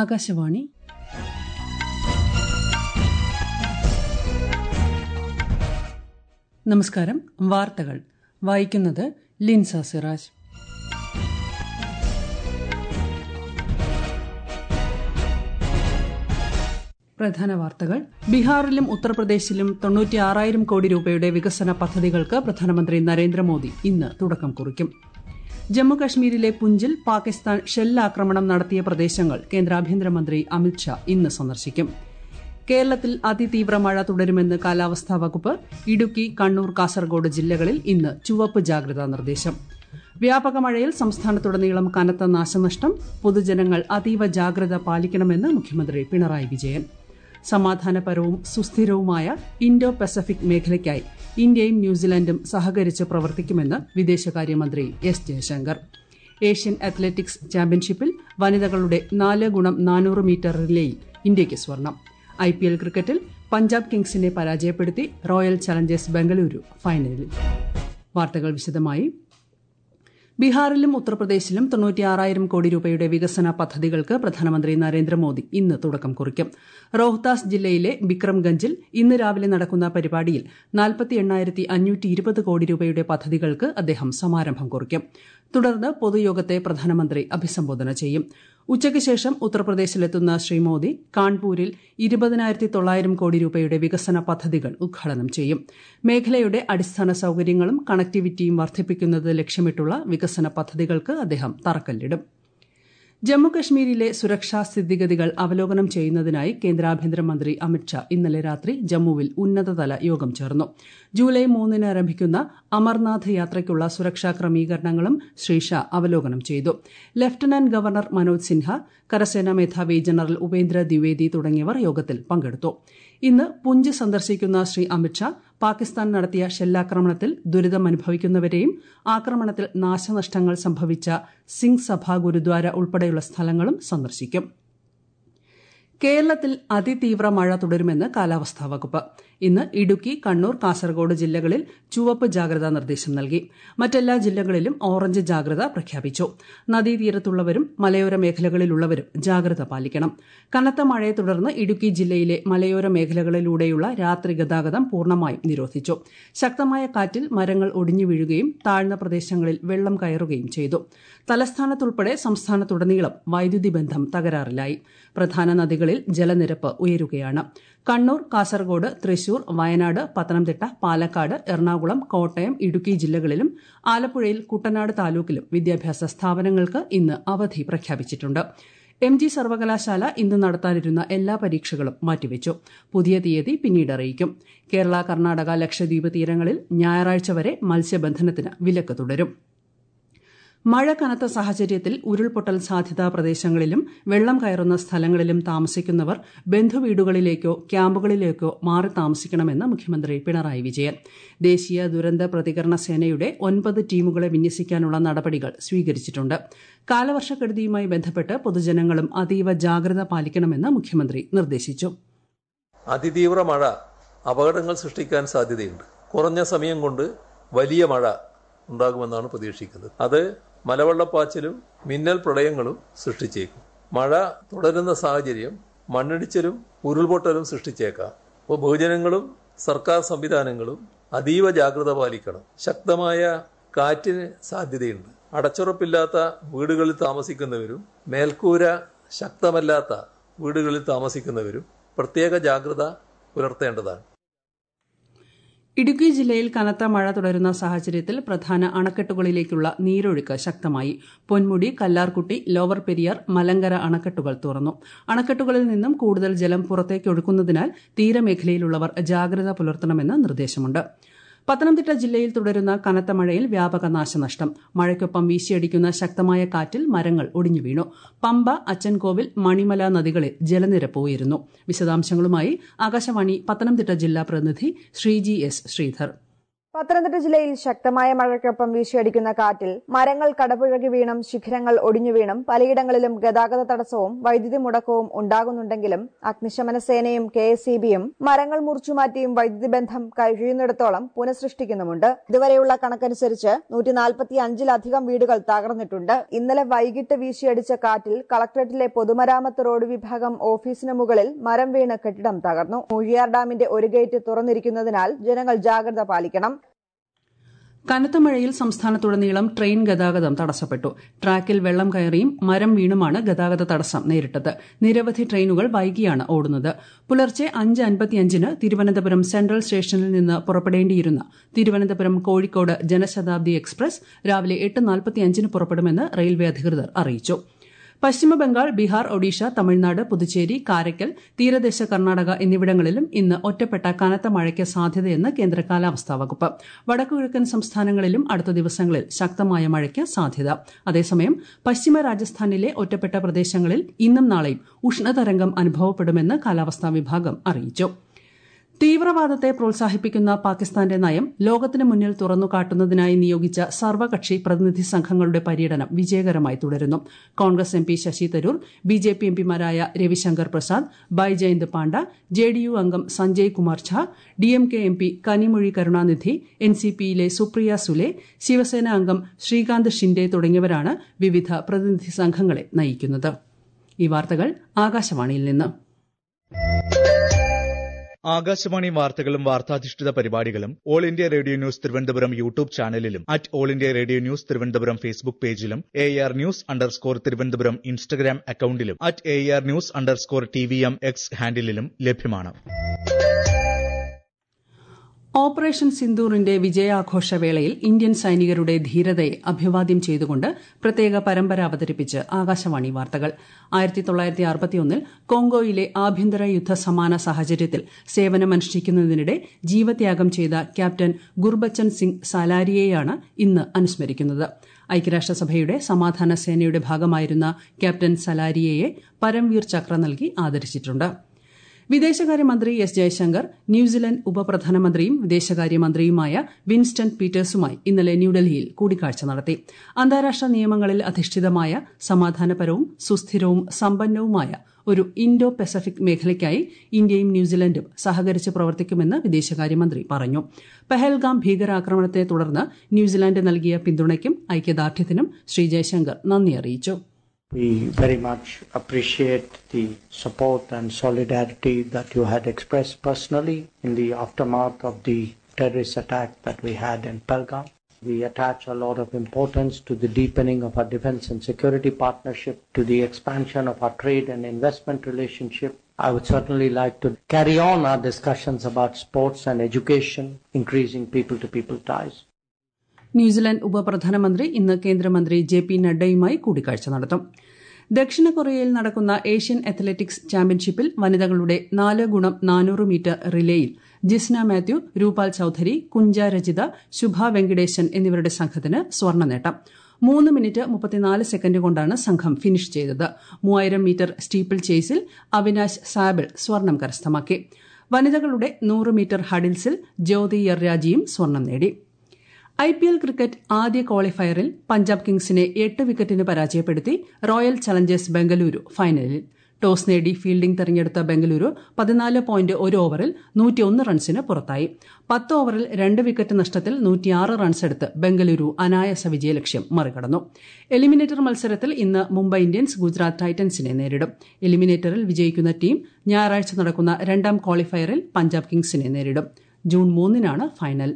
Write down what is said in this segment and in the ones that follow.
ആകാശവാണി നമസ്കാരം വാർത്തകൾ വായിക്കുന്നത് ലിൻസ സിറാജ് പ്രധാന വാർത്തകൾ ബീഹാറിലും ഉത്തർപ്രദേശിലും തൊണ്ണൂറ്റിയാറായിരം കോടി രൂപയുടെ വികസന പദ്ധതികൾക്ക് പ്രധാനമന്ത്രി നരേന്ദ്രമോദി ഇന്ന് തുടക്കം കുറിക്കും ജമ്മുകശ്മീരിലെ പുഞ്ചിൽ പാകിസ്ഥാൻ ഷെല്ലാക്രമണം നടത്തിയ പ്രദേശങ്ങൾ കേന്ദ്ര ആഭ്യന്തരമന്ത്രി അമിത്ഷാ ഇന്ന് സന്ദർശിക്കും കേരളത്തിൽ അതിതീവ്ര മഴ തുടരുമെന്ന് കാലാവസ്ഥാ വകുപ്പ് ഇടുക്കി കണ്ണൂർ കാസർഗോഡ് ജില്ലകളിൽ ഇന്ന് ചുവപ്പ് ജാഗ്രതാ നിർദ്ദേശം വ്യാപക മഴയിൽ സംസ്ഥാനത്തുടനീളം കനത്ത നാശനഷ്ടം പൊതുജനങ്ങൾ അതീവ ജാഗ്രത പാലിക്കണമെന്ന് മുഖ്യമന്ത്രി പിണറായി വിജയൻ സമാധാനപരവും സുസ്ഥിരവുമായ ഇൻഡോ പസഫിക് മേഖലയ്ക്കായി ഇന്ത്യയും ന്യൂസിലാൻഡും സഹകരിച്ച് പ്രവർത്തിക്കുമെന്ന് വിദേശകാര്യമന്ത്രി എസ് ജയശങ്കർ ഏഷ്യൻ അത്ലറ്റിക്സ് ചാമ്പ്യൻഷിപ്പിൽ വനിതകളുടെ നാല് ഗുണം നാനൂറ് മീറ്റർ റിലേയിൽ ഇന്ത്യയ്ക്ക് സ്വർണം ഐ പി എൽ ക്രിക്കറ്റിൽ പഞ്ചാബ് കിങ്സിനെ പരാജയപ്പെടുത്തി റോയൽ ചലഞ്ചേഴ്സ് ബംഗളൂരു ഫൈനലിൽ വാർത്തകൾ വിശദമായി ബീഹാറിലും ഉത്തർപ്രദേശിലും തൊണ്ണൂറ്റിയാറായിരം കോടി രൂപയുടെ വികസന പദ്ധതികൾക്ക് പ്രധാനമന്ത്രി നരേന്ദ്രമോദി ഇന്ന് തുടക്കം കുറിക്കും റോഹ്താസ് ജില്ലയിലെ ബിക്രംഗഞ്ചിൽ ഇന്ന് രാവിലെ നടക്കുന്ന പരിപാടിയിൽ നാൽപ്പത്തി എണ്ണായിരത്തി അഞ്ഞൂറ്റി ഇരുപത് കോടി രൂപയുടെ പദ്ധതികൾക്ക് അദ്ദേഹം സമാരംഭം കുറിക്കും തുടർന്ന് പൊതുയോഗത്തെ പ്രധാനമന്ത്രി അഭിസംബോധന ചെയ്യും ഉച്ചയ്ക്ക് ശേഷം ഉത്തർപ്രദേശിലെത്തുന്ന ശ്രീ മോദി കാൺപൂരിൽ ഇരുപതിനായിരത്തി തൊള്ളായിരം കോടി രൂപയുടെ വികസന പദ്ധതികൾ ഉദ്ഘാടനം ചെയ്യും മേഖലയുടെ അടിസ്ഥാന സൌകര്യങ്ങളും കണക്ടിവിറ്റിയും വർദ്ധിപ്പിക്കുന്നത് ലക്ഷ്യമിട്ടുള്ള വികസന പദ്ധതികൾക്ക് അദ്ദേഹം തറക്കല്ലിടും ജമ്മുകശ്മീരിലെ സുരക്ഷാ സ്ഥിതിഗതികൾ അവലോകനം ചെയ്യുന്നതിനായി കേന്ദ്ര ആഭ്യന്തരമന്ത്രി അമിത്ഷാ ഇന്നലെ രാത്രി ജമ്മുവിൽ ഉന്നതതല യോഗം ചേർന്നു ജൂലൈ മൂന്നിന് ആരംഭിക്കുന്ന അമർനാഥ് യാത്രയ്ക്കുള്ള സുരക്ഷാ ക്രമീകരണങ്ങളും ശ്രീ ഷാ അവലോകനം ചെയ്തു ലഫ്റ്റനന്റ് ഗവർണർ മനോജ് സിൻഹ കരസേനാ മേധാവി ജനറൽ ഉപേന്ദ്ര ദ്വിവേദി തുടങ്ങിയവർ യോഗത്തിൽ പങ്കെടുത്തു ഇന്ന് പുഞ്ച് സന്ദർശിക്കുന്ന ശ്രീ അമിത്ഷാ പാകിസ്ഥാൻ നടത്തിയ ഷെല്ലാക്രമണത്തിൽ ദുരിതമനുഭവിക്കുന്നവരെയും ആക്രമണത്തിൽ നാശനഷ്ടങ്ങൾ സംഭവിച്ച സിംഗ് സഭ ഗുരുദ്വാര ഉൾപ്പെടെയുള്ള സ്ഥലങ്ങളും സന്ദർശിക്കും കേരളത്തിൽ അതിതീവ്ര മഴ തുടരുമെന്ന് കാലാവസ്ഥാ വകുപ്പ് ഇന്ന് ഇടുക്കി കണ്ണൂർ കാസർഗോഡ് ജില്ലകളിൽ ചുവപ്പ് ജാഗ്രതാ നിർദ്ദേശം നൽകി മറ്റെല്ലാ ജില്ലകളിലും ഓറഞ്ച് ജാഗ്രത പ്രഖ്യാപിച്ചു നദീതീരത്തുള്ളവരും മലയോര മേഖലകളിലുള്ളവരും ജാഗ്രത പാലിക്കണം കനത്ത മഴയെ തുടർന്ന് ഇടുക്കി ജില്ലയിലെ മലയോര മേഖലകളിലൂടെയുള്ള രാത്രി ഗതാഗതം പൂർണ്ണമായും നിരോധിച്ചു ശക്തമായ കാറ്റിൽ മരങ്ങൾ ഒടിഞ്ഞു വീഴുകയും താഴ്ന്ന പ്രദേശങ്ങളിൽ വെള്ളം കയറുകയും ചെയ്തു തലസ്ഥാനത്തുൾപ്പെടെ സംസ്ഥാനത്തുടനീളം വൈദ്യുതി ബന്ധം തകരാറിലായി പ്രധാന നദികളിൽ ജലനിരപ്പ് ഉയരുകയാണ് കണ്ണൂർ കാസർഗോഡ് തൃശൂർ വയനാട് പത്തനംതിട്ട പാലക്കാട് എറണാകുളം കോട്ടയം ഇടുക്കി ജില്ലകളിലും ആലപ്പുഴയിൽ കുട്ടനാട് താലൂക്കിലും വിദ്യാഭ്യാസ സ്ഥാപനങ്ങൾക്ക് ഇന്ന് അവധി പ്രഖ്യാപിച്ചിട്ടുണ്ട് എം ജി സർവകലാശാല ഇന്ന് നടത്താനിരുന്ന എല്ലാ പരീക്ഷകളും മാറ്റിവെച്ചു പുതിയ തീയതി പിന്നീട് അറിയിക്കും കേരള കർണാടക ലക്ഷദ്വീപ് തീരങ്ങളിൽ ഞായറാഴ്ച വരെ മത്സ്യബന്ധനത്തിന് വിലക്ക് തുടരും മഴ കനത്ത സാഹചര്യത്തിൽ ഉരുൾപൊട്ടൽ സാധ്യതാ പ്രദേശങ്ങളിലും വെള്ളം കയറുന്ന സ്ഥലങ്ങളിലും താമസിക്കുന്നവർ ബന്ധുവീടുകളിലേക്കോ ക്യാമ്പുകളിലേക്കോ മാറി താമസിക്കണമെന്ന് മുഖ്യമന്ത്രി പിണറായി വിജയൻ ദേശീയ ദുരന്ത പ്രതികരണ സേനയുടെ ഒൻപത് ടീമുകളെ വിന്യസിക്കാനുള്ള നടപടികൾ സ്വീകരിച്ചിട്ടുണ്ട് കാലവർഷക്കെടുതിയുമായി ബന്ധപ്പെട്ട് പൊതുജനങ്ങളും അതീവ ജാഗ്രത പാലിക്കണമെന്ന് മുഖ്യമന്ത്രി നിർദ്ദേശിച്ചു അതിതീവ്ര മഴ അപകടങ്ങൾ സൃഷ്ടിക്കാൻ സാധ്യതയുണ്ട് കുറഞ്ഞ സമയം കൊണ്ട് വലിയ മഴ ഉണ്ടാകുമെന്നാണ് പ്രതീക്ഷിക്കുന്നത് അത് മലവെള്ളപ്പാച്ചിലും മിന്നൽ പ്രളയങ്ങളും സൃഷ്ടിച്ചേക്കും മഴ തുടരുന്ന സാഹചര്യം മണ്ണിടിച്ചിലും ഉരുൾപൊട്ടലും സൃഷ്ടിച്ചേക്കാം അപ്പോൾ ബഹുജനങ്ങളും സർക്കാർ സംവിധാനങ്ങളും അതീവ ജാഗ്രത പാലിക്കണം ശക്തമായ കാറ്റിന് സാധ്യതയുണ്ട് അടച്ചുറപ്പില്ലാത്ത വീടുകളിൽ താമസിക്കുന്നവരും മേൽക്കൂര ശക്തമല്ലാത്ത വീടുകളിൽ താമസിക്കുന്നവരും പ്രത്യേക ജാഗ്രത പുലർത്തേണ്ടതാണ് ഇടുക്കി ജില്ലയിൽ കനത്ത മഴ തുടരുന്ന സാഹചര്യത്തിൽ പ്രധാന അണക്കെട്ടുകളിലേക്കുള്ള നീരൊഴുക്ക് ശക്തമായി പൊന്മുടി കല്ലാർകുട്ടി ലോവർ പെരിയാർ മലങ്കര അണക്കെട്ടുകൾ തുറന്നു അണക്കെട്ടുകളിൽ നിന്നും കൂടുതൽ ജലം പുറത്തേക്ക് ഒഴുക്കുന്നതിനാൽ തീരമേഖലയിലുള്ളവർ ജാഗ്രത പുലർത്തണമെന്ന് നിർദ്ദേശമുണ്ട് പത്തനംതിട്ട ജില്ലയിൽ തുടരുന്ന കനത്ത മഴയിൽ വ്യാപക നാശനഷ്ടം മഴയ്ക്കൊപ്പം വീശിയടിക്കുന്ന ശക്തമായ കാറ്റിൽ മരങ്ങൾ ഒടിഞ്ഞു വീണു പമ്പ അച്ചൻകോവിൽ മണിമല നദികളിൽ ജലനിരപ്പ് ഉയരുന്നു വിശദാംശങ്ങളുമായി ആകാശവാണി പത്തനംതിട്ട ജില്ലാ പ്രതിനിധി ശ്രീജി എസ് ശ്രീധർ പത്തനംതിട്ട ജില്ലയിൽ ശക്തമായ മഴയ്ക്കൊപ്പം വീശിയടിക്കുന്ന കാറ്റിൽ മരങ്ങൾ കടപുഴകി വീണും ശിഖരങ്ങൾ ഒടിഞ്ഞു വീണും പലയിടങ്ങളിലും ഗതാഗത തടസ്സവും വൈദ്യുതി മുടക്കവും ഉണ്ടാകുന്നുണ്ടെങ്കിലും അഗ്നിശമന സേനയും കെ എസ് ഇ ബിയും മരങ്ങൾ മുറിച്ചുമാറ്റിയും വൈദ്യുതി ബന്ധം കഴിയുന്നിടത്തോളം പുനഃസൃഷ്ടിക്കുന്നുമുണ്ട് ഇതുവരെയുള്ള കണക്കനുസരിച്ച് നൂറ്റി നാൽപ്പത്തി അഞ്ചിലധികം വീടുകൾ തകർന്നിട്ടുണ്ട് ഇന്നലെ വൈകിട്ട് വീശിയടിച്ച കാറ്റിൽ കളക്ടറേറ്റിലെ പൊതുമരാമത്ത് റോഡ് വിഭാഗം ഓഫീസിന് മുകളിൽ മരം വീണ് കെട്ടിടം തകർന്നു മൂഴിയാർ ഡാമിന്റെ ഒരു ഗേറ്റ് തുറന്നിരിക്കുന്നതിനാൽ ജനങ്ങൾ ജാഗ്രത പാലിക്കണം കനത്ത മഴയിൽ സംസ്ഥാനത്തുടനീളം ട്രെയിൻ ഗതാഗതം തടസ്സപ്പെട്ടു ട്രാക്കിൽ വെള്ളം കയറിയും മരം വീണുമാണ് ഗതാഗത തടസ്സം നേരിട്ടത് നിരവധി ട്രെയിനുകൾ വൈകിയാണ് ഓടുന്നത് പുലർച്ചെ അഞ്ച് അൻപത്തിയഞ്ചിന് തിരുവനന്തപുരം സെൻട്രൽ സ്റ്റേഷനിൽ നിന്ന് പുറപ്പെടേണ്ടിയിരുന്ന തിരുവനന്തപുരം കോഴിക്കോട് ജനശതാബ്ദി എക്സ്പ്രസ് രാവിലെ എട്ട് നാൽപ്പത്തിയഞ്ചിന് പുറപ്പെടുമെന്ന് റെയിൽവേ അധികൃതർ അറിയിച്ചു പശ്ചിമബംഗാൾ ബീഹാർ ഒഡീഷ തമിഴ്നാട് പുതുച്ചേരി കാരയ്ക്കൽ തീരദേശ കർണാടക എന്നിവിടങ്ങളിലും ഇന്ന് ഒറ്റപ്പെട്ട കനത്ത മഴയ്ക്ക് സാധ്യതയെന്ന് കേന്ദ്ര കാലാവസ്ഥാ വകുപ്പ് വടക്കുകിഴക്കൻ സംസ്ഥാനങ്ങളിലും അടുത്ത ദിവസങ്ങളിൽ ശക്തമായ മഴയ്ക്ക് സാധ്യത അതേസമയം പശ്ചിമ രാജസ്ഥാനിലെ ഒറ്റപ്പെട്ട പ്രദേശങ്ങളിൽ ഇന്നും നാളെയും ഉഷ്ണതരംഗം അനുഭവപ്പെടുമെന്ന് കാലാവസ്ഥാ വിഭാഗം അറിയിച്ചു തീവ്രവാദത്തെ പ്രോത്സാഹിപ്പിക്കുന്ന പാകിസ്ഥാന്റെ നയം ലോകത്തിന് മുന്നിൽ തുറന്നു കാട്ടുന്നതിനായി നിയോഗിച്ച സർവകക്ഷി പ്രതിനിധി സംഘങ്ങളുടെ പര്യടനം വിജയകരമായി തുടരുന്നു Congress M P Shashi Tharoor B J P എംപിമാരായ Ravishankar Prasad Baijayant Panda J D U അംഗം Sanjay Kumar Jha D M K M P Kanimozhi Karunanidhi N C പിയിലെ സുപ്രിയ സുലെ ശിവസേന അംഗം ശ്രീകാന്ത് ഷിൻഡെ തുടങ്ങിയവരാണ് വിവിധ പ്രതിനിധി സംഘങ്ങളെ നയിക്കുന്നത് ഈ വാർത്തകൾ ആകാശവാണിയിൽ നിന്ന് ആകാശവാണി വാർത്തകളും വാർത്താധിഷ്ഠിത പരിപാടികളും all India radio news Thiruvananthapuram YouTube ചാനലിലും at all India radio news Thiruvananthapuram Facebook പേജിലും A R news underscore Thiruvananthapuram Instagram അക്കൌണ്ടിലും at A R news underscore T V M X ഹാൻഡിലും ലഭ്യമാണ് ഓപ്പറേഷൻ സിന്ദൂറിന്റെ വിജയാഘോഷവേളയിൽ ഇന്ത്യൻ സൈനികരുടെ ധീരതയെ അഭിവാദ്യം ചെയ്തുകൊണ്ട് പ്രത്യേക പരമ്പര അവതരിപ്പിച്ച് ആകാശവാണി വാർത്തകൾ ആയിരത്തി തൊള്ളായിരത്തി അറുപത്തിയൊന്നിൽ കോങ്കോയിലെ ആഭ്യന്തര യുദ്ധ സമാന സാഹചര്യത്തിൽ സേവനമനുഷ്ഠിക്കുന്നതിനിടെ ജീവത്യാഗം ചെയ്ത ക്യാപ്റ്റൻ ഗുർബച്ചൻ സിംഗ് സാലാരിയെയാണ് ഇന്ന് അനുസ്മരിക്കുന്നത് ഐക്യരാഷ്ട്രസഭയുടെ സമാധാന സേനയുടെ ഭാഗമായിരുന്ന ക്യാപ്റ്റൻ സലാരിയയെ പരംവീർ ചക്ര നൽകി ആദരിച്ചിട്ടുണ്ട് വിദേശകാര്യമന്ത്രി എസ് ജയശങ്കർ ന്യൂസിലൻഡ് ഉപപ്രധാനമന്ത്രിയും വിദേശകാര്യമന്ത്രിയുമായ വിൻസ്റ്റൺ പീറ്റേഴ്സുമായി ഇന്നലെ ന്യൂഡൽഹിയിൽ കൂടിക്കാഴ്ച നടത്തി അന്താരാഷ്ട്ര നിയമങ്ങളിൽ അധിഷ്ഠിതമായ സമാധാനപരവും സുസ്ഥിരവും സമ്പന്നവുമായ ഒരു ഇൻഡോ പസഫിക് മേഖലയ്ക്കായി ഇന്ത്യയും ന്യൂസിലൻഡും സഹകരിച്ച് പ്രവർത്തിക്കുമെന്ന് വിദേശകാര്യമന്ത്രി പറഞ്ഞു പഹൽഗാം ഭീകരാക്രമണത്തെ തുടർന്ന് ന്യൂസിലാൻഡ് നൽകിയ പിന്തുണയ്ക്കും ഐക്യദാർഢ്യത്തിനും ശ്രീ ജയശങ്കർ നന്ദി അറിയിച്ചു We very much appreciate the support and solidarity that you had expressed personally in the aftermath of the terrorist attack that we had in Pelgam. We attach a lot of importance to the deepening of our defense and security partnership, to the expansion of our trade and investment relationship. I would certainly like to carry on our discussions about sports and education, increasing people to people ties. New Zealand ഉപപ്രധാനമന്ത്രി ഇന്ന് കേന്ദ്രമന്ത്രി J P നഡ്ഡയുമായി കൂടിക്കാഴ്ച നടത്തും ദക്ഷിണ കൊറിയയിൽ നടക്കുന്ന Asian athletics ചാമ്പ്യൻഷിപ്പിൽ വനിതകളുടെ നാല് ഗുണം നാനൂറ് മീറ്റർ റിലേയിൽ ജിസ്ന മാത്യു രൂപാൽ ചൌധരി കുഞ്ച രജിത ശുഭ വെങ്കിടേശൻ എന്നിവരുടെ സംഘത്തിന് സ്വർണ്ണ നേട്ടം മൂന്ന് മിനിറ്റ് മുപ്പത്തിനാല് സെക്കൻഡ് കൊണ്ടാണ് സംഘം ഫിനിഷ് ചെയ്തത് മൂവായിരം മീറ്റർ സ്റ്റീപ്പിൾ ചേസിൽ അവിനാശ് സാബിൾ സ്വർണം കരസ്ഥമാക്കി വനിതകളുടെ നൂറ് മീറ്റർ ഹഡിൽസിൽ ജ്യോതി യർരാജിയും സ്വർണം നേടി ഐ പി എൽ ക്രിക്കറ്റ് ആദ്യ ക്വാളിഫയറിൽ പഞ്ചാബ് കിങ്സിനെ എട്ട് വിക്കറ്റിന് പരാജയപ്പെടുത്തി റോയൽ ചലഞ്ചേഴ്സ് ബംഗളൂരു ഫൈനലിൽ ടോസ് നേടി ഫീൽഡിംഗ് തെരഞ്ഞെടുത്ത ബംഗളൂരു പതിനാല് പോയിന്റ് ഒരു ഓവറിൽ നൂറ്റിയൊന്ന് റൺസിന് പുറത്തായി പത്ത് ഓവറിൽ രണ്ട് വിക്കറ്റ് നഷ്ടത്തിൽ നൂറ്റിയാറ് റൺസ് എടുത്ത് ബംഗളൂരു അനായാസ വിജയലക്ഷ്യം മറികടന്നു എലിമിനേറ്റർ മത്സരത്തിൽ ഇന്ന് മുംബൈ ഇന്ത്യൻസ് ഗുജറാത്ത് ടൈറ്റൻസിനെ നേരിടും എലിമിനേറ്ററിൽ വിജയിക്കുന്ന ടീം ഞായറാഴ്ച നടക്കുന്ന രണ്ടാം ക്വാളിഫയറിൽ പഞ്ചാബ് കിങ്സിനെ നേരിടും ജൂൺ മൂന്നിനാണ് final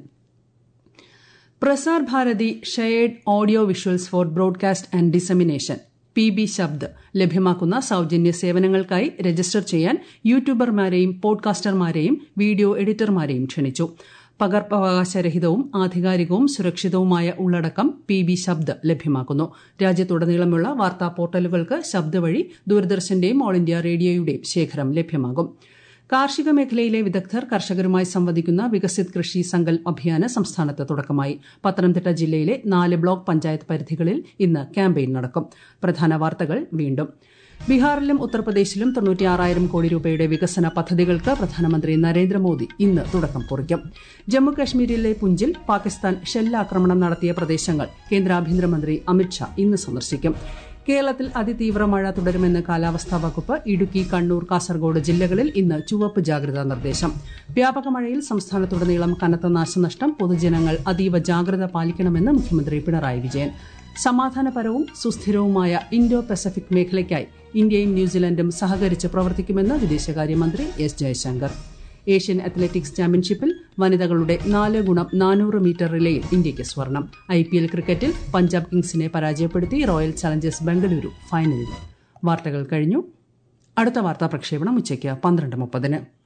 Prasar Bharati shared audio visuals for broadcast and dissemination P B Shabd ലഭ്യമാക്കുന്ന സൌജന്യ സേവനങ്ങൾക്കായി രജിസ്റ്റർ ചെയ്യാൻ യൂട്യൂബർമാരെയും പോഡ്കാസ്റ്റർമാരെയും വീഡിയോ എഡിറ്റർമാരെയും ക്ഷണിച്ചു പകർപ്പവകാശരഹിതവും ആധികാരികവും സുരക്ഷിതവുമായ ഉള്ളടക്കം പി ബി ശബ്ദ് ലഭ്യമാക്കുന്നു രാജ്യത്തുടനീളമുള്ള വാർത്താ പോർട്ടലുകൾക്ക് ശബ്ദ് വഴി ദൂരദർശന്റെയും ഓൾ ഇന്ത്യ റേഡിയോയുടെയും ശേഖരം ലഭ്യമാകും കാർഷിക മേഖലയിലെ വിദഗ്ധർ കർഷകരുമായി സംവദിക്കുന്ന വികസിത് കൃഷി സങ്കൽപ് അഭിയാന് സംസ്ഥാനത്ത് തുടക്കമായി പത്തനംതിട്ട ജില്ലയിലെ നാല് ബ്ലോക്ക് പഞ്ചായത്ത് പരിധികളിൽ ഇന്ന് ക്യാമ്പയിൻ നടക്കും പ്രധാന വാർത്തകൾ വീണ്ടും ബീഹാറിലും ഉത്തർപ്രദേശിലും തൊണ്ണൂറ്റിയാറായിരം കോടി രൂപയുടെ വികസന പദ്ധതികൾക്ക് പ്രധാനമന്ത്രി നരേന്ദ്രമോദി ഇന്ന് തുടക്കം കുറിക്കും ജമ്മുകശ്മീരിലെ പുഞ്ചിൽ പാകിസ്ഥാൻ ഷെല്ലാക്രമണം നടത്തിയ പ്രദേശങ്ങൾ കേന്ദ്ര ആഭ്യന്തരമന്ത്രി അമിത്ഷാ ഇന്ന് സന്ദർശിക്കും കേരളത്തിൽ അതിതീവ്ര മഴ തുടരുമെന്ന് കാലാവസ്ഥാ വകുപ്പ് ഇടുക്കി കണ്ണൂർ കാസർഗോഡ് ജില്ലകളിൽ ഇന്ന് ചുവപ്പ് ജാഗ്രതാ നിർദ്ദേശം വ്യാപക മഴയിൽ സംസ്ഥാനത്തുടനീളം കനത്ത നാശനഷ്ടം പൊതുജനങ്ങൾ അതീവ ജാഗ്രത പാലിക്കണമെന്ന് മുഖ്യമന്ത്രി പിണറായി വിജയൻ സമാധാനപരവും സുസ്ഥിരവുമായ ഇൻഡോ പസഫിക് മേഖലയ്ക്കായി ഇന്ത്യയും ന്യൂസിലൻഡും സഹകരിച്ച് പ്രവർത്തിക്കുമെന്ന് വിദേശകാര്യമന്ത്രി എസ് ജയശങ്കർ ഏഷ്യൻ അത്ലറ്റിക്സ് ചാമ്പ്യൻഷിപ്പിൽ വനിതകളുടെ നാല് ഗുണം നാനൂറ് മീറ്റർ റിലേയിൽ ഇന്ത്യയ്ക്ക് സ്വർണം ഐ പി എൽ ക്രിക്കറ്റിൽ പഞ്ചാബ് കിങ്സിനെ പരാജയപ്പെടുത്തി റോയൽ ചലഞ്ചേഴ്സ് ബംഗളൂരു ഫൈനലിൽ വാർത്തകൾ കഴിഞ്ഞു അടുത്ത വാർത്താ പ്രക്ഷേപണം ഉച്ചയ്ക്ക് പന്ത്രണ്ട് മുപ്പതിന്